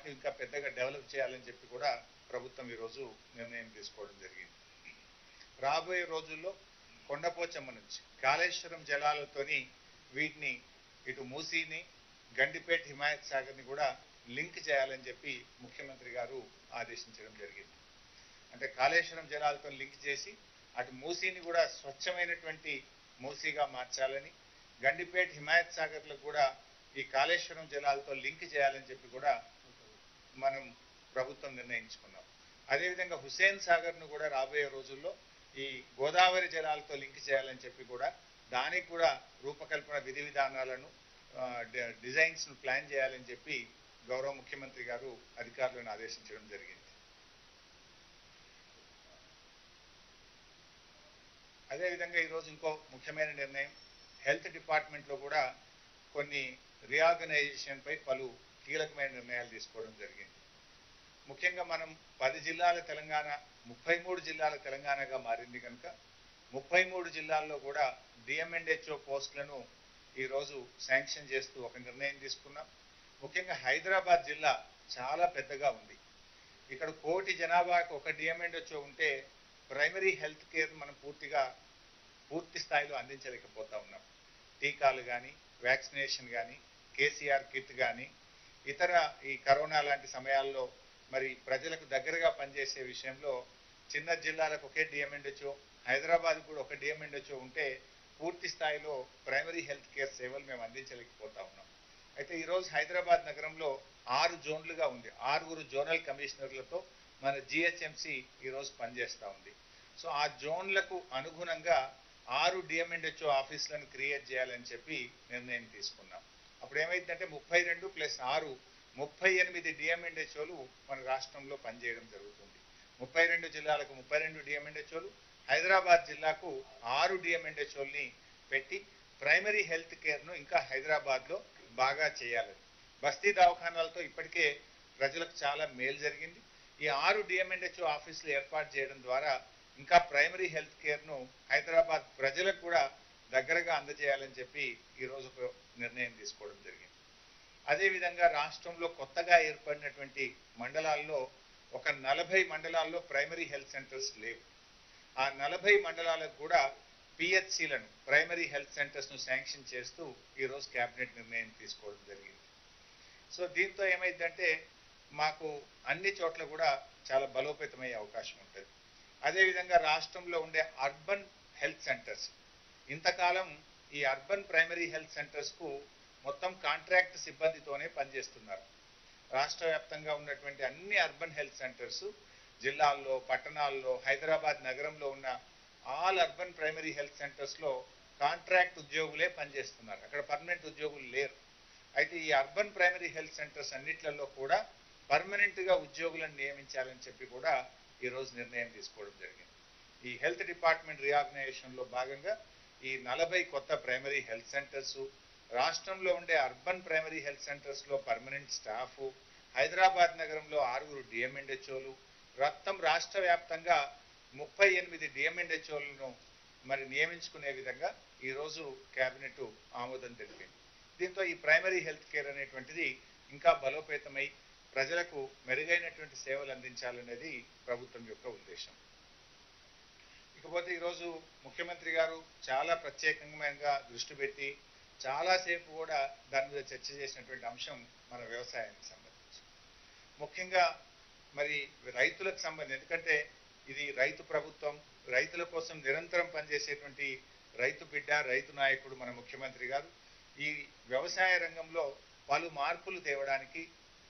ఇంకా పెద్దగా డెవలప్ చేయాలని చెప్పి కూడా ప్రభుత్వం ఈరోజు నిర్ణయం తీసుకోవడం జరిగింది రాబోయే రోజుల్లో కొండపోచమ్మ నుంచి కాళేశ్వరం జలాలతోని వీటిని ఇటు మూసీని గండిపేట హిమాయత్ సాగర్ని కూడా లింక్ చేయాలని చెప్పి ముఖ్యమంత్రి గారు ఆదేశించడం జరిగింది అంటే కాళేశ్వరం జలాలతో లింక్ చేసి అటు మూసీని కూడా స్వచ్ఛమైనటువంటి మూసీగా మార్చాలని గండిపేట హిమాయత్ సాగర్లకు కూడా ఈ కాళేశ్వరం జలాలతో లింక్ చేయాలని చెప్పి కూడా మనం ప్రభుత్వం నిర్ణయించుకున్నాం అదేవిధంగా హుసేన్ సాగర్ను కూడా రాబోయే రోజుల్లో ఈ గోదావరి జలాలతో లింక్ చేయాలని చెప్పి కూడా దానికి కూడా రూపకల్పన విధి విధానాలను ఆ, డి- డిజైన్స్ ను ప్లాన్ చేయాలని చెప్పి గౌరవ ముఖ్యమంత్రి గారు అధికారులను ఆదేశించడం జరిగింది అదేవిధంగా ఈరోజు ఇంకో ముఖ్యమైన నిర్ణయం హెల్త్ డిపార్ట్మెంట్లో కూడా కొన్ని రీఆర్గనైజేషన్ పై పలు కీలకమైన నిర్ణయాలు తీసుకోవడం జరిగింది ముఖ్యంగా మనం పది జిల్లాల తెలంగాణ ముప్పై మూడు జిల్లాల తెలంగాణగా మారింది కనుక ముప్పై మూడు జిల్లాల్లో కూడా డిఎంఎన్హెచ్ఓ పోస్టులను ఈరోజు శాంక్షన్ చేస్తూ ఒక నిర్ణయం తీసుకున్నాం ముఖ్యంగా హైదరాబాద్ జిల్లా చాలా పెద్దగా ఉంది ఇక్కడ కోటి జనాభాకు ఒక డిఎంఎన్హెచ్ఓ ఉంటే ప్రైమరీ హెల్త్ కేర్ మనం పూర్తిగా పూర్తి స్థాయిలో అందించలేకపోతా ఉన్నాం టీకాలు కానీ వ్యాక్సినేషన్ కానీ కేసీఆర్ కిట్ కానీ ఇతర ఈ కరోనా లాంటి సమయాల్లో మరి ప్రజలకు దగ్గరగా పనిచేసే విషయంలో చిన్న జిల్లాలకు ఒకే డిఎంఎన్హెచ్ఓ హైదరాబాద్ కూడా ఒక డిఎంఎన్హెచ్ఓ ఉంటే పూర్తి స్థాయిలో ప్రైమరీ హెల్త్ కేర్ సేవలు మేము అందించలేకపోతా ఉన్నాం అయితే ఈరోజు హైదరాబాద్ నగరంలో ఆరు జోన్లుగా ఉంది ఆరుగురు జోనల్ కమిషనర్లతో మన జిహెచ్ఎంసి ఈరోజు పనిచేస్తూ ఉంది సో ఆ జోన్లకు అనుగుణంగా ఆరు డిఎంఎన్హెచ్ఓ ఆఫీసులను క్రియేట్ చేయాలని చెప్పి నిర్ణయం తీసుకున్నాం అప్పుడు ఏమైందంటే ముప్పై రెండు ప్లస్ ఆరు ముప్పై ఎనిమిది డిఎంఎన్హెచ్ఓలు మన రాష్ట్రంలో పనిచేయడం జరుగుతుంది ముప్పై రెండు జిల్లాలకు ముప్పై రెండు డిఎంఎన్హెచ్ఓలు హైదరాబాద్ జిల్లాకు ఆరు డిఎంఎన్హెచ్ఓల్ని పెట్టి ప్రైమరీ హెల్త్ కేర్ను ఇంకా హైదరాబాద్లో బాగా చేయాలని బస్తీ దవాఖానాలతో ఇప్పటికే ప్రజలకు చాలా మేలు జరిగింది ఈ ఆరు డిఎంఎన్హెచ్ఓ ఆఫీసులు ఏర్పాటు చేయడం ద్వారా ఇంకా ప్రైమరీ హెల్త్ కేర్ను హైదరాబాద్ ప్రజలకు కూడా దగ్గరగా అందజేయాలని చెప్పి ఈరోజు ఒక నిర్ణయం తీసుకోవడం జరిగింది అదేవిధంగా రాష్ట్రంలో కొత్తగా ఏర్పడినటువంటి మండలాల్లో ఒక నలభై మండలాల్లో ప్రైమరీ హెల్త్ సెంటర్స్ లేవు ఆ నలభై మండలాలకు కూడా పిహెచ్సిలను ప్రైమరీ హెల్త్ సెంటర్స్ను శాంక్షన్ చేస్తూ ఈరోజు కేబినెట్ నిర్ణయం తీసుకోవడం జరిగింది సో దీంతో ఏమైందంటే మాకు అన్ని చోట్ల కూడా చాలా బలోపేతమయ్యే అవకాశం ఉంటుంది అదేవిధంగా రాష్ట్రంలో ఉండే అర్బన్ హెల్త్ సెంటర్స్ ఇంతకాలం ఈ అర్బన్ ప్రైమరీ హెల్త్ సెంటర్స్కు మొత్తం కాంట్రాక్ట్ సిబ్బందితోనే పనిచేస్తున్నారు రాష్ట్ర వ్యాప్తంగా ఉన్నటువంటి అన్ని అర్బన్ హెల్త్ సెంటర్స్ జిల్లాల్లో పట్టణాల్లో హైదరాబాద్ నగరంలో ఉన్న ఆల్ అర్బన్ ప్రైమరీ హెల్త్ సెంటర్స్లో కాంట్రాక్ట్ ఉద్యోగులే పనిచేస్తున్నారు అక్కడ పర్మనెంట్ ఉద్యోగులు లేరు అయితే ఈ అర్బన్ ప్రైమరీ హెల్త్ సెంటర్స్ అన్నిట్లలో కూడా పర్మనెంట్ గా ఉద్యోగులను నియమించాలని చెప్పి కూడా ఈ రోజు నిర్ణయం తీసుకోవడం జరిగింది ఈ హెల్త్ డిపార్ట్మెంట్ రీఆర్గనైజేషన్ లో భాగంగా ఈ నలభై కొత్త ప్రైమరీ హెల్త్ సెంటర్స్ రాష్ట్రంలో ఉండే అర్బన్ ప్రైమరీ హెల్త్ సెంటర్స్ లో పర్మనెంట్ స్టాఫ్ హైదరాబాద్ నగరంలో ఆరుగురు డిఎంఎన్హెచ్ఓలు మొత్తం రాష్ట్ర వ్యాప్తంగా ముప్పై ఎనిమిది డిఎంఎన్హెచ్ఓలను మరి నియమించుకునే విధంగా ఈ రోజు కేబినెట్ ఆమోదం తెలిపింది దీంతో ఈ ప్రైమరీ హెల్త్ కేర్ అనేటువంటిది ఇంకా బలోపేతమై ప్రజలకు మెరుగైనటువంటి సేవలు అందించాలనేది ప్రభుత్వం యొక్క ఉద్దేశం ఇకపోతే ఈరోజు ముఖ్యమంత్రి గారు చాలా ప్రత్యేకంగా దృష్టి పెట్టి చాలాసేపు కూడా దాని మీద చర్చ చేసినటువంటి అంశం మన వ్యవసాయానికి సంబంధించి ముఖ్యంగా మరి రైతులకు సంబంధించి ఎందుకంటే ఇది రైతు ప్రభుత్వం రైతుల కోసం నిరంతరం పనిచేసేటువంటి రైతు బిడ్డ రైతు నాయకుడు మన ముఖ్యమంత్రి గారు ఈ వ్యవసాయ రంగంలో పలు మార్పులు తేవడానికి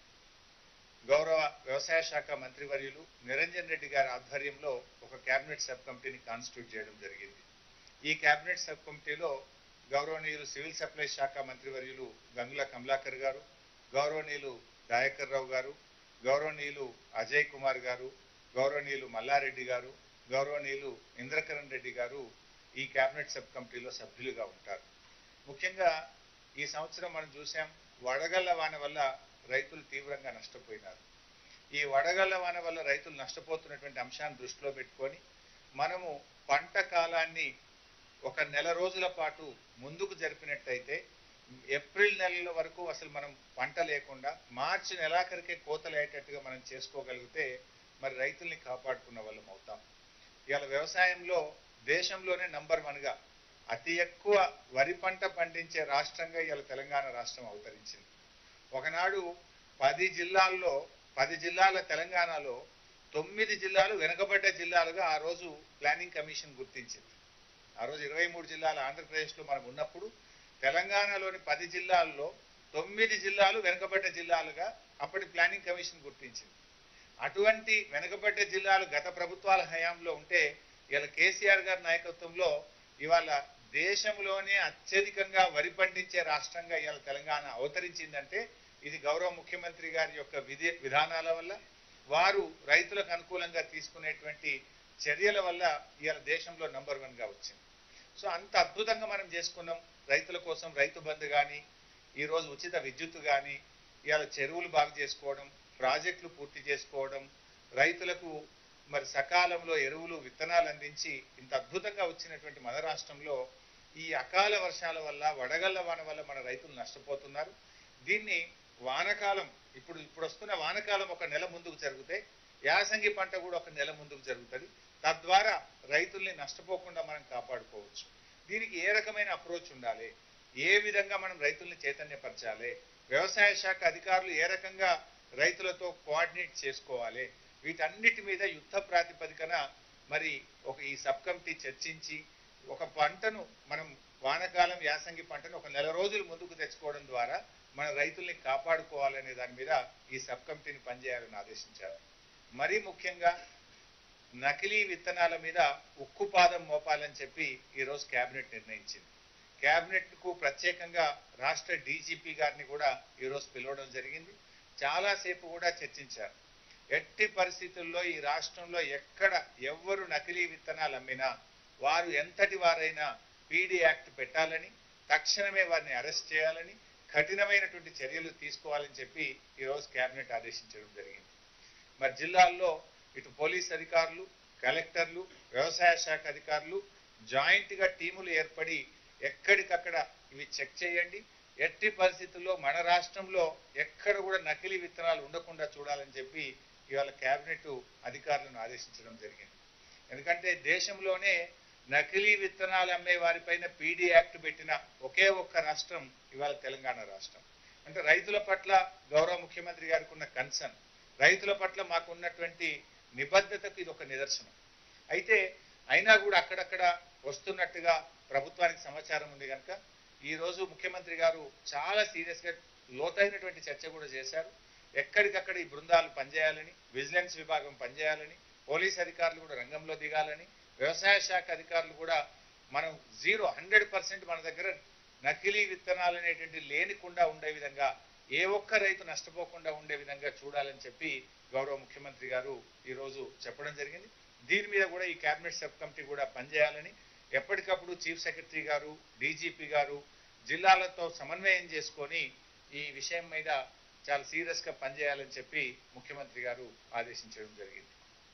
గౌరవ వ్యవసాయ శాఖ మంత్రివర్యులు నిరంజన్ రెడ్డి గారి ఆధ్వర్యంలో ఒక కేబినెట్ సబ్ కమిటీని కాన్స్టిట్యూట్ చేయడం జరిగింది ఈ కేబినెట్ సబ్ కమిటీలో గౌరవనీయులు సివిల్ సప్లైస్ శాఖ మంత్రివర్యులు గంగుల కమలాకర్ గారు గౌరవనీయులు దయాకర్ రావు గారు గౌరవనీయులు అజయ్ కుమార్ గారు గౌరవనీయులు మల్లారెడ్డి గారు గౌరవనీయులు ఇంద్రకరణ్ రెడ్డి గారు ఈ కేబినెట్ సబ్ కమిటీలో సభ్యులుగా ఉంటారు ముఖ్యంగా ఈ సంవత్సరం మనం చూసాం వడగళ్ల వాన వల్ల రైతులు తీవ్రంగా నష్టపోయినారు ఈ వడగళ్ల వాన వల్ల రైతులు నష్టపోతున్నటువంటి అంశాన్ని దృష్టిలో పెట్టుకొని మనము పంట కాలాన్ని ఒక నెల రోజుల పాటు ముందుకు జరిపినట్టయితే ఏప్రిల్ నెలల వరకు అసలు మనం పంట లేకుండా మార్చి నెలాఖరికే కోతలు అయ్యేటట్టుగా మనం చేసుకోగలిగితే మరి రైతుల్ని కాపాడుకున్న వాళ్ళం అవుతాం ఇవాళ వ్యవసాయంలో దేశంలోనే నంబర్ వన్గా అతి ఎక్కువ వరి పంట పండించే రాష్ట్రంగా ఇవాళ తెలంగాణ రాష్ట్రం అవతరించింది ఒకనాడు పది జిల్లాల్లో పది జిల్లాల తెలంగాణలో తొమ్మిది జిల్లాలు వెనుకబడ్డ జిల్లాలుగా ఆ రోజు ప్లానింగ్ కమిషన్ గుర్తించింది ఆ రోజు ఇరవై మూడు జిల్లాలు ఆంధ్రప్రదేశ్లో మనం ఉన్నప్పుడు తెలంగాణలోని పది జిల్లాల్లో తొమ్మిది జిల్లాలు వెనుకబడ్డ జిల్లాలుగా అప్పటి ప్లానింగ్ కమిషన్ గుర్తించింది అటువంటి వెనుకబడ్డ జిల్లాలు గత ప్రభుత్వాల హయాంలో ఉంటే ఇవాళ కేసీఆర్ గారి నాయకత్వంలో ఇవాళ దేశంలోనే అత్యధికంగా వరి పండించే రాష్ట్రంగా ఇవాళ తెలంగాణ అవతరించిందంటే ఇది గౌరవ ముఖ్యమంత్రి గారి యొక్క విధి విధానాల వల్ల వారు రైతులకు అనుకూలంగా తీసుకునేటువంటి చర్యల వల్ల ఇవాళ దేశంలో నంబర్ వన్ గా వచ్చింది సో అంత అద్భుతంగా మనం చేసుకున్నాం రైతుల కోసం రైతు బంధు కానీ ఈరోజు ఉచిత విద్యుత్ కానీ ఇవాళ చెరువులు బాగు చేసుకోవడం ప్రాజెక్టులు పూర్తి చేసుకోవడం రైతులకు మరి సకాలంలో ఎరువులు విత్తనాలు అందించి ఇంత అద్భుతంగా వచ్చినటువంటి మన రాష్ట్రంలో ఈ అకాల వర్షాల వల్ల వడగళ్ల వాన వల్ల మన రైతులు నష్టపోతున్నారు దీన్ని వానకాలం ఇప్పుడు ఇప్పుడు వస్తున్న వానకాలం ఒక నెల ముందుకు జరిగితే యాసంగి పంట కూడా ఒక నెల ముందుకు జరుగుతుంది తద్వారా రైతుల్ని నష్టపోకుండా మనం కాపాడుకోవచ్చు దీనికి ఏ రకమైన అప్రోచ్ ఉండాలి ఏ విధంగా మనం రైతుల్ని చైతన్యపరచాలి వ్యవసాయ శాఖ అధికారులు ఏ రకంగా రైతులతో కోఆర్డినేట్ చేసుకోవాలి వీటన్నిటి మీద యుద్ధ ప్రాతిపదికన మరి ఒక ఈ సబ్ కమిటీ చర్చించి ఒక పంటను మనం వానకాలం యాసంగి పంటను ఒక నెల రోజులు ముందుకు తెచ్చుకోవడం ద్వారా మన రైతుల్ని కాపాడుకోవాలనే దాని మీద ఈ సబ్ కమిటీని పనిచేయాలని ఆదేశించారు మరీ ముఖ్యంగా నకిలీ విత్తనాల మీద ఉక్కుపాదం మోపాలని చెప్పి ఈరోజు కేబినెట్ నిర్ణయించింది కేబినెట్ కు ప్రత్యేకంగా రాష్ట్ర డీజీపీ గారిని కూడా ఈరోజు పిలవడం జరిగింది చాలాసేపు కూడా చర్చించారు ఎట్టి పరిస్థితుల్లో ఈ రాష్ట్రంలో ఎక్కడ ఎవ్వరు నకిలీ విత్తనాలు అమ్మినా వారు ఎంతటి వారైనా పీడీ యాక్ట్ పెట్టాలని తక్షణమే వారిని అరెస్ట్ చేయాలని కఠినమైనటువంటి చర్యలు తీసుకోవాలని చెప్పి ఈరోజు కేబినెట్ ఆదేశించడం జరిగింది మరి జిల్లాల్లో ఇటు పోలీస్ అధికారులు కలెక్టర్లు వ్యవసాయ శాఖ అధికారులు జాయింట్ గా టీములు ఏర్పడి ఎక్కడికక్కడ ఇవి చెక్ చేయండి ఎట్టి పరిస్థితుల్లో మన రాష్ట్రంలో ఎక్కడ కూడా నకిలీ విత్తనాలు ఉండకుండా చూడాలని చెప్పి ఇవాళ కేబినెట్ అధికారులను ఆదేశించడం జరిగింది ఎందుకంటే దేశంలోనే నకిలీ విత్తనాలు అమ్మే వారిపైన పీడీ యాక్ట్ పెట్టిన ఒకే ఒక్క రాష్ట్రం ఇవాళ తెలంగాణ రాష్ట్రం అంటే రైతుల పట్ల గౌరవ ముఖ్యమంత్రి గారికి ఉన్న కన్సర్న్ రైతుల పట్ల మాకున్నటువంటి నిబద్ధతకు ఇది ఒక నిదర్శనం అయితే అయినా కూడా అక్కడక్కడ వస్తున్నట్టుగా ప్రభుత్వానికి సమాచారం ఉంది కనుక ఈ రోజు ముఖ్యమంత్రి గారు చాలా సీరియస్ గా లోతైనటువంటి చర్చ కూడా చేశారు ఎక్కడికక్కడ ఈ బృందాలు పనిచేయాలని విజిలెన్స్ విభాగం పనిచేయాలని పోలీస్ అధికారులు కూడా రంగంలో దిగాలని వ్యవసాయ శాఖ అధికారులు కూడా మనం జీరో హండ్రెడ్ పర్సెంట్ మన దగ్గర నకిలీ విత్తనాలు అనేటువంటి లేనికుండా ఉండే విధంగా ఏ ఒక్క రైతు నష్టపోకుండా ఉండే విధంగా చూడాలని చెప్పి గౌరవ ముఖ్యమంత్రి గారు ఈ రోజు చెప్పడం జరిగింది దీని మీద కూడా ఈ కేబినెట్ సబ్ కమిటీ కూడా పనిచేయాలని ఎప్పటికప్పుడు చీఫ్ సెక్రటరీ గారు డీజీపీ గారు జిల్లాలతో సమన్వయం చేసుకొని ఈ విషయం మీద చాలా సీరియస్ గా పనిచేయాలని చెప్పి ముఖ్యమంత్రి గారు ఆదేశించడం జరిగింది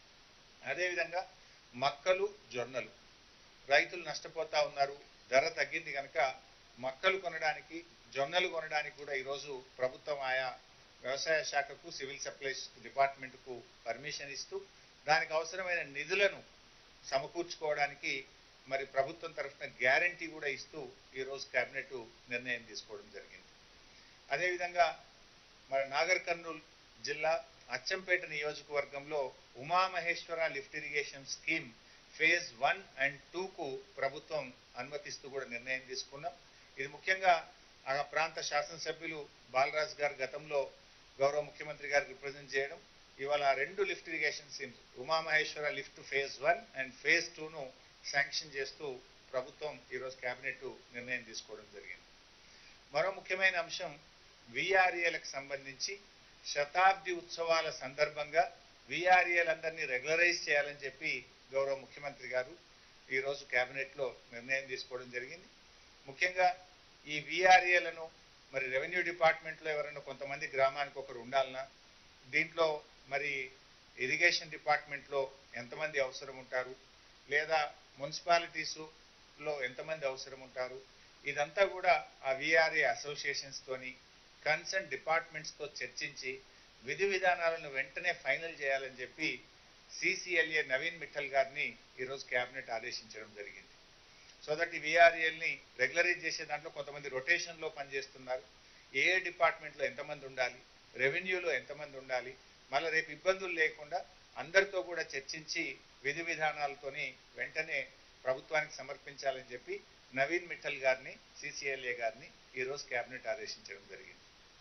అదేవిధంగా మక్కలు జొన్నలు రైతులు నష్టపోతా ఉన్నారు ధర తగ్గింది కనుక మక్కలు కొనడానికి జొన్నలు కొనడానికి కూడా ఈరోజు ప్రభుత్వం ఆయా వ్యవసాయ శాఖకు సివిల్ సప్లైస్ డిపార్ట్మెంట్ కు పర్మిషన్ ఇస్తూ దానికి అవసరమైన నిధులను సమకూర్చుకోవడానికి మరి ప్రభుత్వం తరఫున గ్యారంటీ కూడా ఇస్తూ ఈరోజు కేబినెట్ నిర్ణయం తీసుకోవడం జరిగింది అదేవిధంగా మన నాగర్ కర్నూలు జిల్లా అచ్చంపేట నియోజకవర్గంలో Umamaheshwara lift irrigation scheme phase one and టూకు ప్రభుత్వం అనుమతిస్తూ కూడా నిర్ణయం తీసుకున్నాం ఇది ముఖ్యంగా ఆ ప్రాంత శాసనసభ్యులు బాలరాజ్ గారు గతంలో గౌరవ ముఖ్యమంత్రి గారు రిప్రజెంట్ చేయడం ఇవాళ రెండు lift irrigation schemes Umamaheshwara lift phase one and phase టూను శాంక్షన్ చేస్తూ ప్రభుత్వం ఈరోజు కేబినెట్ నిర్ణయం తీసుకోవడం జరిగింది మరో ముఖ్యమైన అంశం విఆర్ఏలకు సంబంధించి శతాబ్ది ఉత్సవాల సందర్భంగా విఆర్ఏలు అందరినీ రెగ్యులరైజ్ చేయాలని చెప్పి గౌరవ ముఖ్యమంత్రి గారు ఈ రోజు కేబినెట్ లో నిర్ణయం తీసుకోవడం జరిగింది ముఖ్యంగా ఈ విఆర్ఏలను మరి రెవెన్యూ డిపార్ట్మెంట్ లో ఎవరైనా కొంతమంది గ్రామానికి ఒకరు ఉండాలన్నా దీంట్లో మరి ఇరిగేషన్ డిపార్ట్మెంట్ లో ఎంతమంది అవసరం ఉంటారు లేదా మున్సిపాలిటీస్ లో ఎంతమంది అవసరం ఉంటారు ఇదంతా కూడా ఆ విఆర్ఏ అసోసియేషన్స్ తోని కన్సర్న్ డిపార్ట్మెంట్స్ తో చర్చించి విధి విధానాలను వెంటనే ఫైనల్ చేయాలని చెప్పి సిసిఎల్ఏ నవీన్ మిట్టల్ గారిని ఈరోజు కేబినెట్ ఆదేశించడం జరిగింది సో దట్ ఈ విఆర్ఏల్ని రెగ్యులరైజ్ చేసే దాంట్లో కొంతమంది రొటేషన్లో పనిచేస్తున్నారు ఏ ఏ డిపార్ట్మెంట్లో ఎంతమంది ఉండాలి రెవెన్యూలో ఎంతమంది ఉండాలి మళ్ళీ రేపు ఇబ్బందులు లేకుండా అందరితో కూడా చర్చించి విధి విధానాలతోని వెంటనే ప్రభుత్వానికి సమర్పించాలని చెప్పి నవీన్ మిట్టల్ గారిని సిసిఎల్ఏ గారిని ఈరోజు కేబినెట్ ఆదేశించడం జరిగింది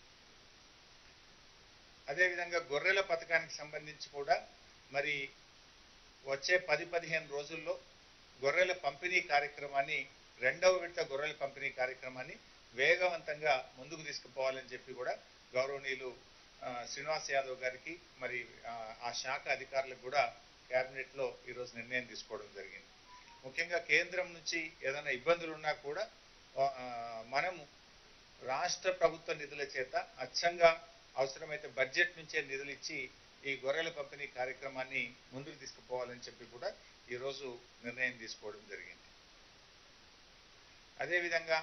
అదేవిధంగా గొర్రెల పథకానికి సంబంధించి కూడా మరి వచ్చే పది పదిహేను రోజుల్లో గొర్రెల పంపిణీ కార్యక్రమాన్ని రెండవ విడత గొర్రెల పంపిణీ కార్యక్రమాన్ని వేగవంతంగా ముందుకు తీసుకుపోవాలని చెప్పి కూడా గౌరవనీయులు ఆ, శ్రీనివాస్ యాదవ్ గారికి మరి ఆ, ఆ శాఖ అధికారులకు కూడా కేబినెట్ లో ఈరోజు నిర్ణయం తీసుకోవడం జరిగింది ముఖ్యంగా కేంద్రం నుంచి ఏదైనా ఇబ్బందులు ఉన్నా కూడా ఆ, ఆ, మనము రాష్ట్ర ప్రభుత్వ నిధుల చేత అచ్చంగా అవసరమైతే బడ్జెట్ నుంచే నిధులు ఇచ్చి ఈ గొర్రెల పంపిణీ కార్యక్రమాన్ని ముందుకు తీసుకుపోవాలని చెప్పి కూడా ఈరోజు నిర్ణయం తీసుకోవడం జరిగింది అదేవిధంగా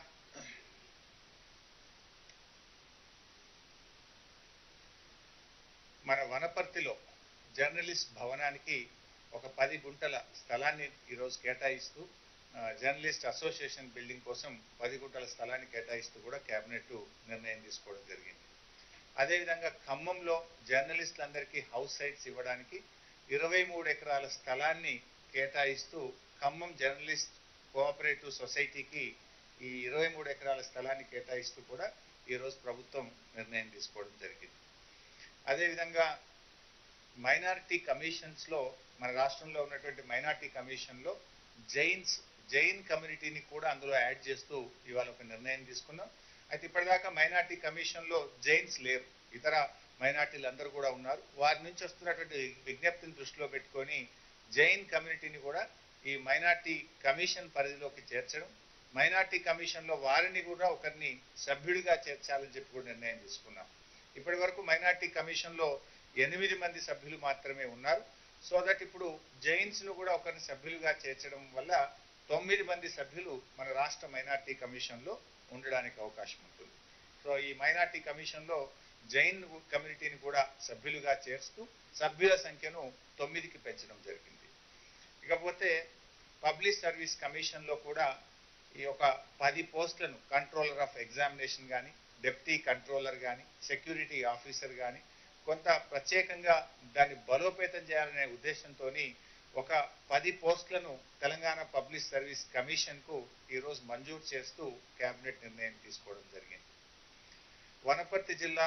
మన వనపర్తిలో జర్నలిస్ట్ భవనానికి ఒక పది గుంటల స్థలాన్ని ఈరోజు కేటాయిస్తూ ఆ, జర్నలిస్ట్ అసోసియేషన్ బిల్డింగ్ కోసం పది గుంటల స్థలాన్ని కేటాయిస్తూ కూడా కేబినెట్ నిర్ణయం తీసుకోవడం జరిగింది అదేవిధంగా ఖమ్మంలో జర్నలిస్టులందరికీ హౌస్ సైట్స్ ఇవ్వడానికి ఇరవై మూడు ఎకరాల స్థలాన్ని కేటాయిస్తూ ఖమ్మం జర్నలిస్ట్ కోఆపరేటివ్ సొసైటీకి ఈ ఇరవై మూడు ఎకరాల స్థలాన్ని కేటాయిస్తూ కూడా ఈరోజు ప్రభుత్వం నిర్ణయం తీసుకోవడం జరిగింది అదేవిధంగా మైనారిటీ కమిషన్స్ లో మన రాష్ట్రంలో ఉన్నటువంటి మైనారిటీ కమిషన్ లో జైన్స్ జైన్ కమ్యూనిటీని కూడా అందులో యాడ్ చేస్తూ ఇవాళ ఒక నిర్ణయం తీసుకున్నాం అయితే ఇప్పటిదాకా మైనార్టీ కమిషన్ లో జైన్స్ లేరు ఇతర మైనార్టీలు అందరూ కూడా ఉన్నారు వారి నుంచి వస్తున్నటువంటి విజ్ఞప్తిని దృష్టిలో పెట్టుకొని జైన్ కమ్యూనిటీని కూడా ఈ మైనార్టీ కమిషన్ పరిధిలోకి చేర్చడం మైనార్టీ కమిషన్ లో వారిని కూడా ఒకరిని సభ్యుడిగా చేర్చాలని చెప్పి కూడా నిర్ణయం తీసుకున్నాం ఇప్పటి వరకు మైనార్టీ కమిషన్ లో ఎనిమిది మంది సభ్యులు మాత్రమే ఉన్నారు సో దట్ ఇప్పుడు జైన్స్ ను కూడా ఒకరిని సభ్యులుగా చేర్చడం వల్ల తొమ్మిది మంది సభ్యులు మన రాష్ట్ర మైనార్టీ కమిషన్ లో ఉండడానికి అవకాశం ఉంటుంది సో ఈ మైనార్టీ కమిషన్ లో జైన్ కమ్యూనిటీని కూడా సభ్యులుగా చేర్చుతూ సభ్యుల సంఖ్యను తొమ్మిదికి పెంచడం జరిగింది ఇకపోతే పబ్లిక్ సర్వీస్ కమిషన్ లో కూడా ఈ యొక్క పది పోస్టులను కంట్రోలర్ ఆఫ్ ఎగ్జామినేషన్ కానీ డెప్యూటీ కంట్రోలర్ కానీ సెక్యూరిటీ ఆఫీసర్ కానీ కొంత ప్రత్యేకంగా దాన్ని బలోపేతం చేయాలనే ఉద్దేశంతో ఒక పది పోస్టులను తెలంగాణ పబ్లిక్ సర్వీస్ కమిషన్ కు ఈరోజు మంజూరు చేస్తూ కేబినెట్ నిర్ణయం తీసుకోవడం జరిగింది వనపర్తి జిల్లా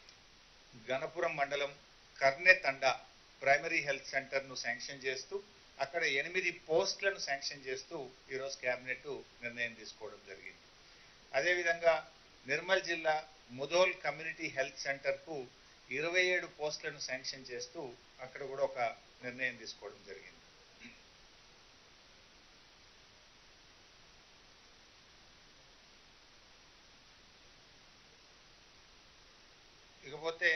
గణపురం మండలం Karne Thanda primary health centre ను శాంక్షన్ చేస్తూ అక్కడ ఎనిమిది పోస్టులను శాంక్షన్ చేస్తూ ఈరోజు కేబినెట్ నిర్ణయం తీసుకోవడం జరిగింది అదేవిధంగా నిర్మల్ జిల్లా ముదోల్ కమ్యూనిటీ హెల్త్ సెంటర్ కు ఇరవై ఏడు పోస్టులను శాంక్షన్ చేస్తూ అక్కడ కూడా ఒక నిర్ణయం తీసుకోవడం జరిగింది ఇకపోతే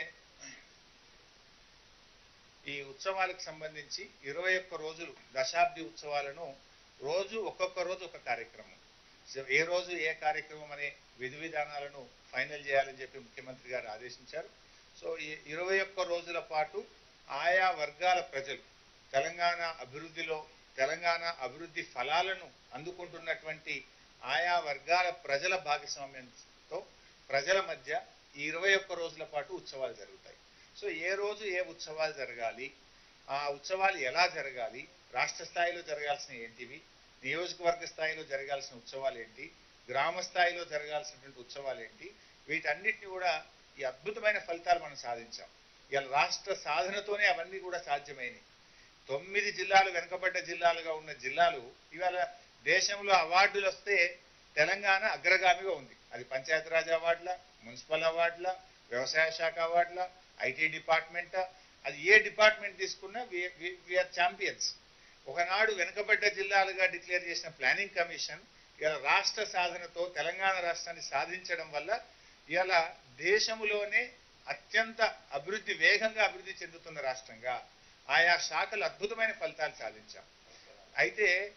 ఈ ఉత్సవాలకు సంబంధించి ఇరవై ఒక్క రోజులు దశాబ్ది ఉత్సవాలను రోజు ఒక్కొక్క రోజు ఒక కార్యక్రమం సో ఏ రోజు ఏ కార్యక్రమం అనే విధి విధానాలను ఫైనల్ చేయాలని చెప్పి ముఖ్యమంత్రి గారు ఆదేశించారు సో ఈ ఇరవై ఒక్క రోజుల పాటు ఆయా వర్గాల ప్రజలు తెలంగాణ అభివృద్ధిలో తెలంగాణ అభివృద్ధి ఫలాలను అందుకుంటున్నటువంటి ఆయా వర్గాల ప్రజల భాగస్వామ్యంతో ప్రజల మధ్య ఈ ఇరవై ఒక్క రోజుల పాటు ఉత్సవాలు జరుగుతాయి సో ఏ రోజు ఏ ఉత్సవాలు జరగాలి ఆ ఉత్సవాలు ఎలా జరగాలి రాష్ట్ర స్థాయిలో జరగాల్సిన ఏంటివి నియోజకవర్గ స్థాయిలో జరగాల్సిన ఉత్సవాలు ఏంటి గ్రామ స్థాయిలో జరగాల్సినటువంటి ఉత్సవాలు ఏంటి వీటన్నిటిని కూడా ఈ అద్భుతమైన ఫలితాలు మనం సాధించాం ఇవాళ రాష్ట్ర సాధనతోనే అవన్నీ కూడా సాధ్యమైనవి తొమ్మిది జిల్లాలు వెనుకబడ్డ జిల్లాలుగా ఉన్న జిల్లాలు ఇవాళ దేశంలో అవార్డులు వస్తే తెలంగాణ అగ్రగామిగా ఉంది అది పంచాయతీరాజ్ అవార్డుల మున్సిపల్ అవార్డుల వ్యవసాయ శాఖ అవార్డుల ఐటీ డిపార్ట్మెంట్ అది ఏ డిపార్ట్మెంట్ తీసుకున్నా వీఆర్ ఛాంపియన్స్ ఒకనాడు వెనుకబడ్డ జిల్లాలుగా డిక్లేర్ చేసిన ప్లానింగ్ కమిషన్ ఇలా రాష్ట్ర సాధనతో తెలంగాణ రాష్ట్రాన్ని సాధించడం వల్ల ఇలా దేశంలోనే అత్యంత అభివృద్ధి వేగంగా అభివృద్ధి చెందుతున్న రాష్ట్రంగా ఆయా శాఖలు అద్భుతమైన ఫలితాలు సాధించాం అయితే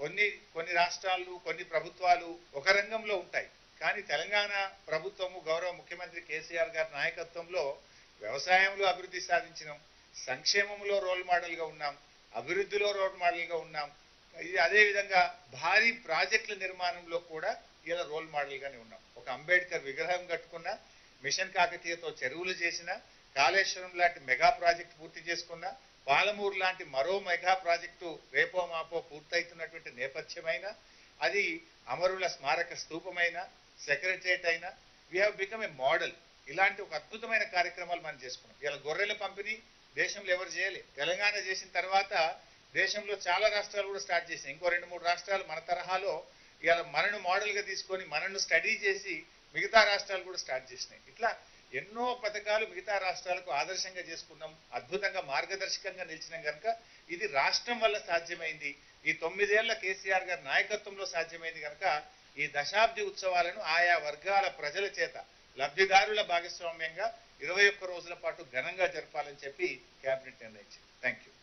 కొన్ని కొన్ని రాష్ట్రాలు కొన్ని ప్రభుత్వాలు ఒక రంగంలో ఉంటాయి కానీ తెలంగాణ ప్రభుత్వము గౌరవ ముఖ్యమంత్రి కేసీఆర్ గారి నాయకత్వంలో వ్యవసాయంలో అభివృద్ధి సాధించినాం సంక్షేమంలో రోల్ మోడల్గా ఉన్నాం అభివృద్ధిలో రోల్ మోడల్గా ఉన్నాం ఇది అదేవిధంగా భారీ ప్రాజెక్టుల నిర్మాణంలో కూడా ఇలా రోల్ మోడల్గానే ఉన్నాం ఒక అంబేద్కర్ విగ్రహం కట్టుకున్న మిషన్ కాకతీయతో చెరువులు చేసిన కాళేశ్వరం లాంటి మెగా ప్రాజెక్ట్ పూర్తి చేసుకున్న పాలమూరు లాంటి మరో మెగా ప్రాజెక్టు రేపో మాపో పూర్తయితున్నటువంటి నేపథ్యమైన అది అమరుల స్మారక స్తూపమైన సెక్రటరియట్ అయినా we have become a model ఇలాంటి ఒక అద్భుతమైన కార్యక్రమాలు మనం చేసుకున్నాం ఇలా గొర్రెల పంపిణీ దేశంలో ఎవరు చేయలే తెలంగాణ చేసిన తర్వాత దేశంలో చాలా రాష్ట్రాలు కూడా స్టార్ట్ చేసినాయి ఇంకో రెండు మూడు రాష్ట్రాలు మన తరహాలో ఇవాళ మనను మోడల్గా తీసుకొని మనను స్టడీ చేసి మిగతా రాష్ట్రాలు కూడా స్టార్ట్ చేసినాయి ఇట్లా ఎన్నో పథకాలు మిగతా రాష్ట్రాలకు ఆదర్శంగా చేసుకున్నాం అద్భుతంగా మార్గదర్శకంగా నిలిచినాం కనుక ఇది రాష్ట్రం వల్ల సాధ్యమైంది ఈ తొమ్మిదేళ్ల కేసీఆర్ గారి నాయకత్వంలో సాధ్యమైంది కనుక ఈ దశాబ్ది ఉత్సవాలను ఆయా వర్గాల ప్రజల చేత లబ్ధిదారుల భాగస్వామ్యంగా ఇరవై ఒక్క రోజుల పాటు ఘనంగా జరపాలని చెప్పి కేబినెట్ నిర్ణయించింది థ్యాంక్ యూ